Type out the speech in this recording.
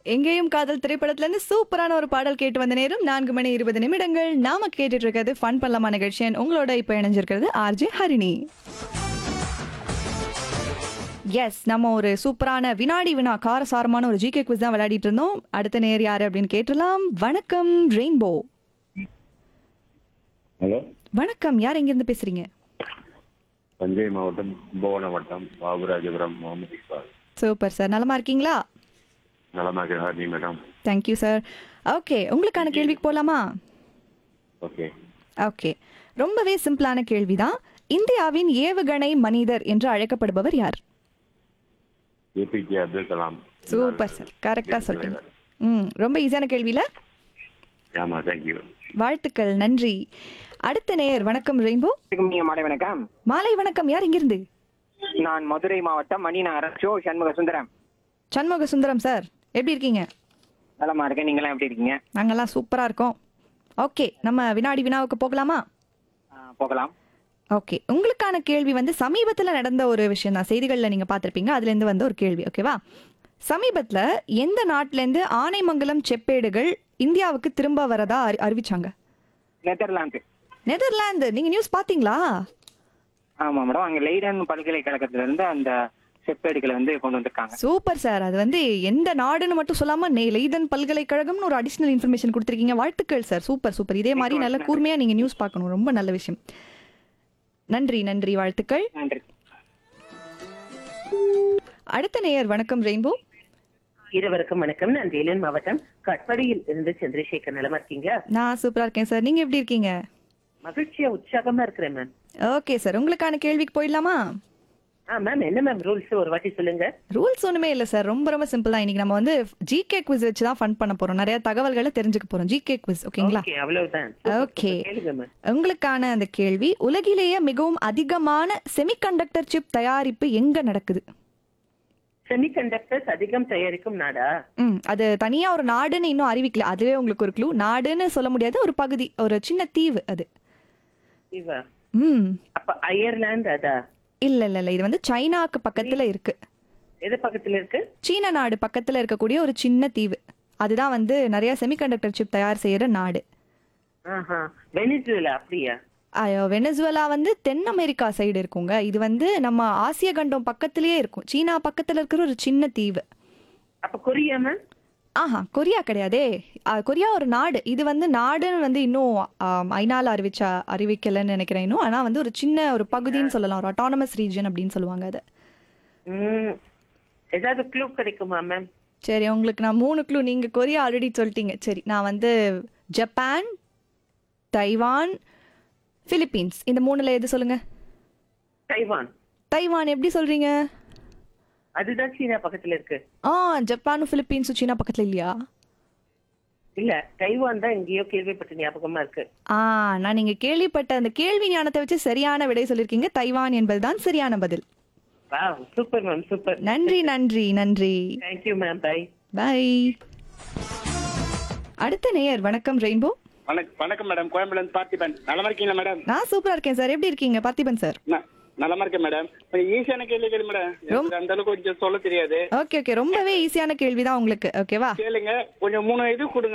எங்கேயும் காதல் திரைப்படத்துல இருந்து சூப்பரான ஒரு பாடல் கேட்டு வந்த நேரம் நான்கு மணி இருபது நிமிடங்கள் நாம கேட்டுட்டு இருக்கிறது ஃபன் பண்ணலாமா நிகழ்ச்சி And உங்களோட இப்ப இணைஞ்சிருக்கிறது ஆர்ஜே ஹரிணி எஸ் நம்ம ஒரு சூப்பரான வினாடி வினா காரசாரமான ஒரு ஜிகே குவிஸ் தான் விளையாடிட்டு இருந்தோம் அடுத்த நேர் யாரு அப்படின்னு கேட்டுலாம் வணக்கம் ரெயின்போ ஹலோ வணக்கம் யார் எங்கிருந்து பேசுறீங்க தஞ்சை மாவட்டம் கும்பகோணம் வட்டம் பாபுராஜபுரம் முகமது இக்பால் சூப்பர் சார் நலமா இருக்கீங்களா நலமாக ஹார்னி மேடம் தேங்க்யூ சார் ஓகே உங்களுக்கான கேள்விக்கு போலாமா ஓகே ஓகே ரொம்பவே சிம்பிளான கேள்விதான் இந்தியாவின் ஏவுகணை மனிதர் என்று அழைக்கப்படுபவர் யார் A P J Abdul Kalam super sir கரெக்டா சொல்றீங்க ம் ரொம்ப ஈஸியான கேள்வியில ஆமா தேங்க்யூ வாழ்த்துக்கள் நன்றி அடுத்த நேயர் வணக்கம் ரெயின்போ வணக்கம் நீங்க மாலை வணக்கம் மாலை வணக்கம் யார் இங்கிருந்து நான் மதுரை மாவட்டம் மணிநகரம் ஷோ சண்முக சுந்தரம் சண்முக சுந்தரம் சார் எப்படி இருக்கீங்க நலமா இருக்கேன் நீங்களாம் எப்படி இருக்கீங்க நாங்கெல்லாம் சூப்பரா இருக்கோம் ஓகே நம்ம வினாடி வினாவுக்கு போகலாமா ஆ, போகலாம் ஓகே உங்களுக்கான கேள்வி வந்து சமீபத்தில் நடந்த ஒரு விஷயம் தான் செய்திகளில் நீங்கள் பார்த்துருப்பீங்க அதுலேருந்து வந்த ஒரு கேள்வி ஓகேவா சமீபத்தில் எந்த நாட்டிலேருந்து ஆனைமங்கலம் செப்பேடுகள் இந்தியாவுக்கு திரும்ப வரதா அறி அறிவிச்சாங்க நெதர்லாந்து நெதர்லாந்து நீங்கள் நியூஸ் பார்த்தீங்களா ஆமா மேடம் அங்க லெய்டன் பல்கலைக்கழகத்துல இருந்து அந்த செப்பேடுகளை வந்து கொண்டு வந்திருக்காங்க சூப்பர் சார் அது வந்து எந்த நாடுன்னு மட்டும் சொல்லாமல் நே லெய்தன் பல்கலைக்கழகம்னு ஒரு அடிஷ்னல் இன்ஃபர்மேஷன் கொடுத்துருக்கீங்க வாழ்த்துக்கள் சார் சூப்பர் சூப்பர் இதே மாதிரி நல்ல கூர்மையாக நீங்கள் நியூஸ் பார்க்கணும் ரொம்ப நல்ல விஷயம் நன்றி நன்றி வாழ்த்துக்கள் நன்றி அடுத்த நேயர் வணக்கம் ரெயின்போ இருவருக்கும் வணக்கம் நான் வேலூர் மாவட்டம் கட்படியில் இருந்து சந்திரசேகர் நலமா இருக்கீங்க நான் சூப்பராக இருக்கேன் சார் நீங்கள் எப்படி இருக்கீங்க மகிழ்ச்சியா உற்சாகமா இருக்கிறேன் மேம் ஓகே சார் உங்களுக்கான கேள்விக்கு போயிடலாமா ஆ மேம் என்ன மேம் ரூல்ஸ் ஒரு வாட்டி சொல்லுங்க ரூல்ஸ் ஒன்றுமே இல்லை சார் ரொம்ப ரொம்ப சிம்பிள் தான் இன்னைக்கு நம்ம வந்து ஜிகே குவிஸ் வச்சு தான் ஃபன் பண்ண போகிறோம் நிறைய தகவல்களை தெரிஞ்சுக்க போகிறோம் ஜிகே குவிஸ் ஓகேங்களா ஓகே அவ்வளவுதான் ஓகே கேளுங்க மேம் உங்களுக்கான அந்த கேள்வி உலகிலேயே மிகவும் அதிகமான செமிகண்டக்டர் சிப் தயாரிப்பு எங்க நடக்குது செமிகண்டக்டர்ஸ் அதிகம் தயாரிக்கும் நாடா ம் அது தனியாக ஒரு நாடுன்னு இன்னும் அறிவிக்கல அதுவே உங்களுக்கு ஒரு க்ளூ நாடுன்னு சொல்ல முடியாது ஒரு பகுதி ஒரு சின்ன தீவு அது இவ ம் அப்ப அயர்லாந்து அதா இல்லை இல்லை இல்லை இது வந்து சைனாக்கு பக்கத்தில் இருக்கு எது பக்கத்துல இருக்கு சீன நாடு பக்கத்தில் இருக்கக்கூடிய ஒரு சின்ன தீவு அதுதான் வந்து நிறைய செமிகண்டக்டர் சிப் தயார் செய்கிற நாடு ஆஹா வெனிசுலா அப்படியா ஐயோ வெனசுவலா வந்து தென் அமெரிக்கா சைடு இருக்குங்க இது வந்து நம்ம ஆசிய கண்டம் பக்கத்திலேயே இருக்கும் சீனா பக்கத்தில் இருக்கிற ஒரு சின்ன தீவு அப்ப கொரியா மேம் ஆஹா கொரியா கிடையாதே ஆ, கொரியா ஒரு நாடு இது வந்து நாடுன்னு வந்து இன்னும் ஆம், ஐநால அறிவிச்சா அறிவிக்கலைன்னு நினைக்கிறேன் இன்னும் ஆனால் வந்து ஒரு சின்ன ஒரு பகுதின்னு சொல்லலாம் ஒரு அட்டானமஸ் ரீஜன் அப்படின்னு சொல்லுவாங்க அதை ம் ஏதாவது க்ளூ கிடைக்குமா மேம் சரி உங்களுக்கு நான் மூணு க்ளூ நீங்கள் கொரியா ஆல்ரெடி சொல்லிட்டீங்க சரி நான் வந்து ஜப்பான் தைவான் பிலிப்பீன்ஸ் இந்த மூணுல எது சொல்லுங்க தைவான் தைவான் எப்படி சொல்றீங்க அதுதான் சீனா பக்கத்துல இருக்கு ஆ ஜப்பானும் பிலிப்பீன்ஸும் சீனா பக்கத்துல இல்லையா இல்ல தைவான் தான் எங்கேயோ கேள்விப்பட்ட ஞாபகமா இருக்கு ஆ நான் நீங்க கேள்விப்பட்ட அந்த கேள்வி ஞானத்தை வச்சு சரியான விடை சொல்லியிருக்கீங்க தைவான் என்பதுதான் சரியான பதில் வா சூப்பர் மேம் சூப்பர் நன்றி நன்றி நன்றி தேங்க்யூ மேம் பை பை அடுத்த நேயர் வணக்கம் ரெயின்போ வணக்கம் வணக்கம் மேடம் கோயம்புல இருந்து பார்த்திபன் நலமா இருக்கீங்களா மேடம் நான் சூப்பரா இருக்கேன் சார் எப்படி இருக்கீங்க பார்த்திபன் சார் ந- நலமா இருக்கேன் மேடம் கொஞ்சம் ஈஸியான கேள்வி கேளு மேடம் எனக்கு அந்த அளவுக்கு கொஞ்சம் சொல்ல தெரியாது ஓகே ஓகே ரொம்பவே ஈஸியான கேள்வி தான் உங்களுக்கு ஓகேவா கேளுங்க கொஞ்சம் மூணு இது கொடுங்க